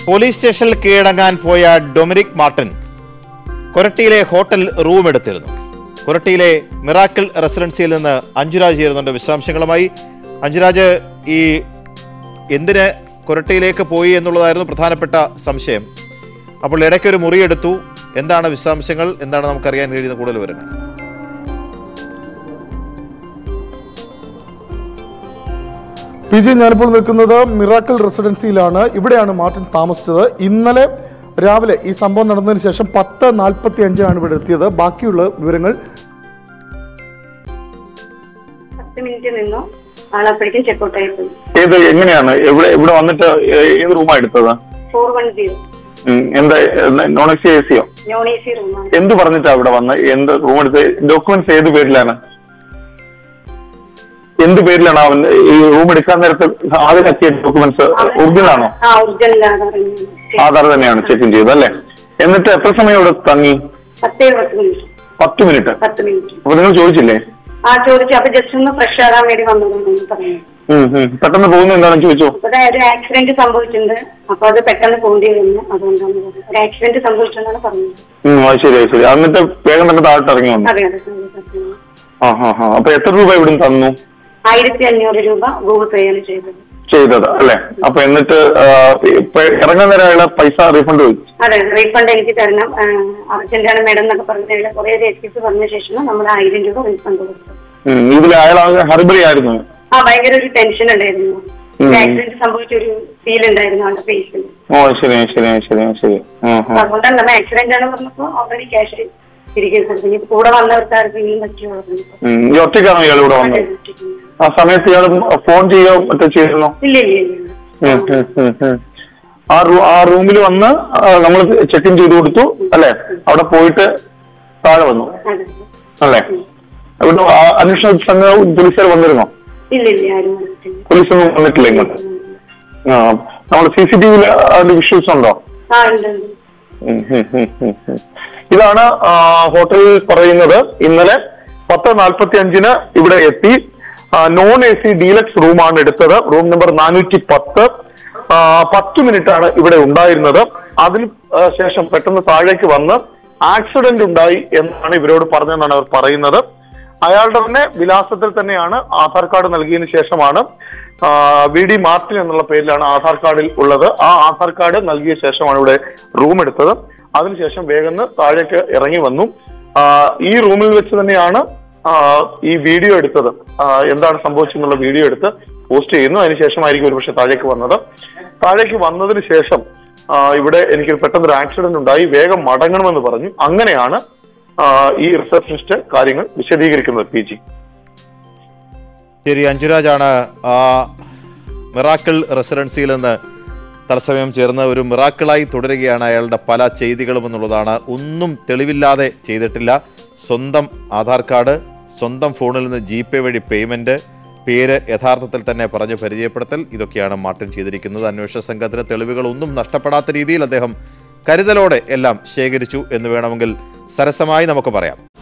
Police സ്റ്റേഷനിൽ കീഴടങ്ങാൻ പോയ ഡൊമിനിക് മാർട്ടിൻ കൊരട്ടിയിലെ ഹോട്ടൽ റൂം എടുത്തിരുന്നു കൊരട്ടിയിലെ മിറാക്കിൾ റെസിഡൻസിയിൽ നിന്ന് അഞ്ജുരാജ് ചേരുന്നുണ്ട് വിശദാംശങ്ങളുമായി അഞ്ജുരാജ് ഈ എന്തിന് കൊരട്ടിയിലേക്ക് പോയി എന്നുള്ളതായിരുന്നു പ്രധാനപ്പെട്ട സംശയം അപ്പോൾ ഇടയ്ക്കൊരു മുറിയെടുത്തു എന്താണ് വിശദാംശങ്ങൾ എന്താണ് നമുക്കറിയാൻ കഴിയുന്ന കൂടുതൽ വിവരങ്ങൾ പി ജി ഞാനിപ്പോൾ നിൽക്കുന്നത് മിറാക്കിൾ റെസിഡൻസിയിലാണ് ഇവിടെയാണ് മാർട്ടിൻ താമസിച്ചത് ഇന്നലെ രാവിലെ ഈ സംഭവം നടന്നതിന് ശേഷം പത്ത് നാൽപ്പത്തി അഞ്ചിനാണ് ഇവിടെ എത്തിയത് ബാക്കിയുള്ള വിവരങ്ങൾ പത്ത് മിനിറ്റ് നിന്നു ആളപ്പോഴേക്കും ചെക്കൗട്ട് ആയി പോയി ഏത് എങ്ങനെയാണ് എവിടെ ഇവിടെ വന്നിട്ട് ഏ- ഏത് റൂമാ എടുത്തത് ഫോർ വൺ സീറോ ഉം, എന്താ നോൺ എ സി എ സിയോ നോൺ എ സി റൂമാണ് എന്ത് പറഞ്ഞിട്ടാ ഇവിടെ വന്ന് എന്ത് റൂം എടുത്ത് ഡോക്യുമെന്റ്സ് ഏത് പേരിലാണ് എന്ത് പേരിലാണ് അവൻ ഈ റൂം എടുക്കാൻ നേരത്ത് ആദ്യമാക്കിയ ഡോക്യുമെന്റ്സ് ഒറിജിനൽ ആണോ ആ ഒറിജിനൽ ആധാർ ആധാർ തന്നെയാണ് ചെക്ക് ഇൻ ചെയ്തത് അല്ലേ എന്നിട്ട് എത്ര സമയം ഇവിടെ തങ്ങി പത്തേ പത്ത് മിനിറ്റ് പത്ത് മിനിറ്റ് പത്ത് മിനിറ്റ് അപ്പൊ നിങ്ങൾ ചോദിച്ചില്ലേ ആ ചോദിച്ചു അപ്പൊ ജസ്റ്റ് ഒന്ന് ഫ്രഷ് ആകാൻ വേണ്ടി വന്നതെന്ന് പറഞ്ഞു ഉം, ഉം. പെട്ടെന്ന് പോകുന്നു എന്താണെന്ന് ചോദിച്ചോ അപ്പൊ ദാ ഒരു ആക്സിഡന്റ് സംഭവിച്ചിട്ടുണ്ട് അപ്പൊ അത് പെട്ടെന്ന് പോകേണ്ടി വരുന്നു അതുകൊണ്ടാണ് പറഞ്ഞത്. ഒരു ആക്സിഡന്റ് സംഭവിച്ചെന്നാണ് പറഞ്ഞത് ഉം, അത് ശരി അത് ശരി എന്നിട്ട് വേഗം തന്നെ താഴോട്ട് ഇറങ്ങി വന്നു അതെ അതെ അതെ, അതെ. ആ ഹാ ഹാ അപ്പൊ എത്ര രൂപ ഇവിടുന്ന് തന്നു ആയിരത്തി അഞ്ഞൂറ് രൂപ ഗൂഗിൾ പേ ആണ് ചെയ്തത് ചെയ്തത് അല്ലെ അപ്പൊ എന്നിട്ട് ആ, ഇപ്പൊ ഇറങ്ങാൻ നേരമുള്ള പൈസ റീഫണ്ട് ചോദിച്ചു അതെ റീഫണ്ട് എനിക്ക് തരണം അർജന്റാണ് മേഡം എന്നൊക്കെ പറഞ്ഞ കുറെ എക്സ്ക്യൂസ് പറഞ്ഞ ശേഷം നമ്മൾ ആയിരം രൂപ റീഫണ്ട് കൊടുത്തു ഉം, ഇതിൽ അയാൾ ഹർബറി ആയിരുന്നു ആ ഭയങ്കര ഒരു ടെൻഷൻ ഉണ്ടായിരുന്നു ആക്സിഡന്റ് സംഭവിച്ച ഒരു ഫീൽ ഉണ്ടായിരുന്നു അവന്റെ ഫേസിൽ ഓ ശരി ശരി ശരി ശരി ആ, ആ. അതുകൊണ്ടാണ് നമ്മൾ ആക്സിഡന്റ് ആണ് പറഞ്ഞപ്പോ ഓൾറെഡി ക്യാഷ് തിരികെ കൊടുത്തു ഇനി കൂടെ വന്നവർക്ക് ആർക്കെങ്കിലും പറ്റിയോ പറഞ്ഞപ്പോ ഉം, ഈ ഒറ്റയ്ക്കാണോ ഇയാൾ ഇവിടെ വന്നത് ആ സമയത്ത് ഇയാൾ ഫോൺ ചെയ്യോ മറ്റോ ചെയ്തിരുന്നോ ഇല്ല ഇല്ല ഇല്ല ഉം, ഉം, ഉം, ഉം. ആ റൂ ആ റൂമിൽ വന്ന് നമ്മൾ ചെക്ക് ഇൻ ചെയ്ത് കൊടുത്തു അല്ലെ അവിടെ പോയിട്ട് താഴെ വന്നു അതെ അല്ലേ ഇവിടെ ആ അന്വേഷണ സംഘം പോലീസുകാർ വന്നിരുന്നോ ഇല്ല ഇല്ല ആരും വന്നിട്ടില്ല. പോലീസ് ഒന്നും വന്നിട്ടില്ല ഇങ്ങോട്ട് ആ നമ്മൾ സി സി ടി വിയിൽ അതിന്റെ വിഷ്വൽസ് ഉണ്ടോ ആ ഉണ്ട് ഉണ്ട് ഉം, ഉം, ഉം, ഉം, ഉം. ഇതാണ് ആ, ഹോട്ടലിൽ പറയുന്നത് ഇന്നലെ പത്ത് നാൽപ്പത്തി അഞ്ചിന് ഇവിടെ എത്തി നോൺ എ സി ഡീലക്സ് റൂമാണ് എടുത്തത് റൂം നമ്പർ നാനൂറ്റി പത്ത് പത്ത് മിനിറ്റ് ആണ് ഇവിടെ ഉണ്ടായിരുന്നത് അതിന് ആ, ശേഷം പെട്ടെന്ന് താഴേക്ക് വന്ന് ആക്സിഡന്റ് ഉണ്ടായി എന്നാണ് ഇവരോട് പറഞ്ഞതെന്നാണ് അവർ പറയുന്നത് അയാളുടെ തന്നെ വിലാസത്തിൽ തന്നെയാണ് ആധാർ കാർഡ് നൽകിയതിനു ശേഷമാണ് ആ, വി ഡി മാർട്ടിൻ എന്നുള്ള പേരിലാണ് ആധാർ കാർഡിൽ ഉള്ളത് ആ ആധാർ കാർഡ് നൽകിയ ശേഷമാണ് ഇവിടെ റൂം എടുത്തത് അതിനുശേഷം വേഗം താഴേക്ക് ഇറങ്ങി വന്നു ആ, ഈ റൂമിൽ വെച്ച് തന്നെയാണ് ആ, ഈ വീഡിയോ എടുത്തത് ആ, എന്താണ് സംഭവിച്ചെന്നുള്ള വീഡിയോ എടുത്ത് പോസ്റ്റ് ചെയ്യുന്നു അതിനുശേഷമായിരിക്കും ഒരുപക്ഷെ താഴേക്ക് വന്നത് താഴേക്ക് വന്നതിന് ശേഷം ആ, ഇവിടെ എനിക്ക് പെട്ടെന്ന് ഒരു ആക്സിഡന്റ് ഉണ്ടായി വേഗം മടങ്ങണമെന്ന് പറഞ്ഞു അങ്ങനെയാണ് ആ, ഈ റിസപ്ഷനിസ്റ്റ് കാര്യങ്ങൾ വിശദീകരിക്കുന്നത് പി ജി ശരി അഞ്ജുരാജാണ് ആ മിറാക്കിൾ റെസിഡൻസിയിൽ നിന്ന് തത്സമയം ചേർന്ന് ഒരു മിറാക്കിളായി തുടരുകയാണ് അയാളുടെ പല ചെയ്തികളും എന്നുള്ളതാണ് ഒന്നും തെളിവില്ലാതെ ചെയ്തിട്ടില്ല സ്വന്തം ആധാർ കാർഡ് സ്വന്തം ഫോണിൽ നിന്ന് ജി പേ വഴി പേയ്മെന്റ് പേര് യഥാർത്ഥത്തിൽ തന്നെ പറഞ്ഞ് പരിചയപ്പെടുത്തൽ ഇതൊക്കെയാണ് മാർട്ടിൻ ചെയ്തിരിക്കുന്നത് അന്വേഷണ സംഘത്തിന് തെളിവുകൾ ഒന്നും നഷ്ടപ്പെടാത്ത രീതിയിൽ അദ്ദേഹം കരുതലോടെ എല്ലാം ശേഖരിച്ചു എന്ന് വേണമെങ്കിൽ സരസമായി നമുക്ക് പറയാം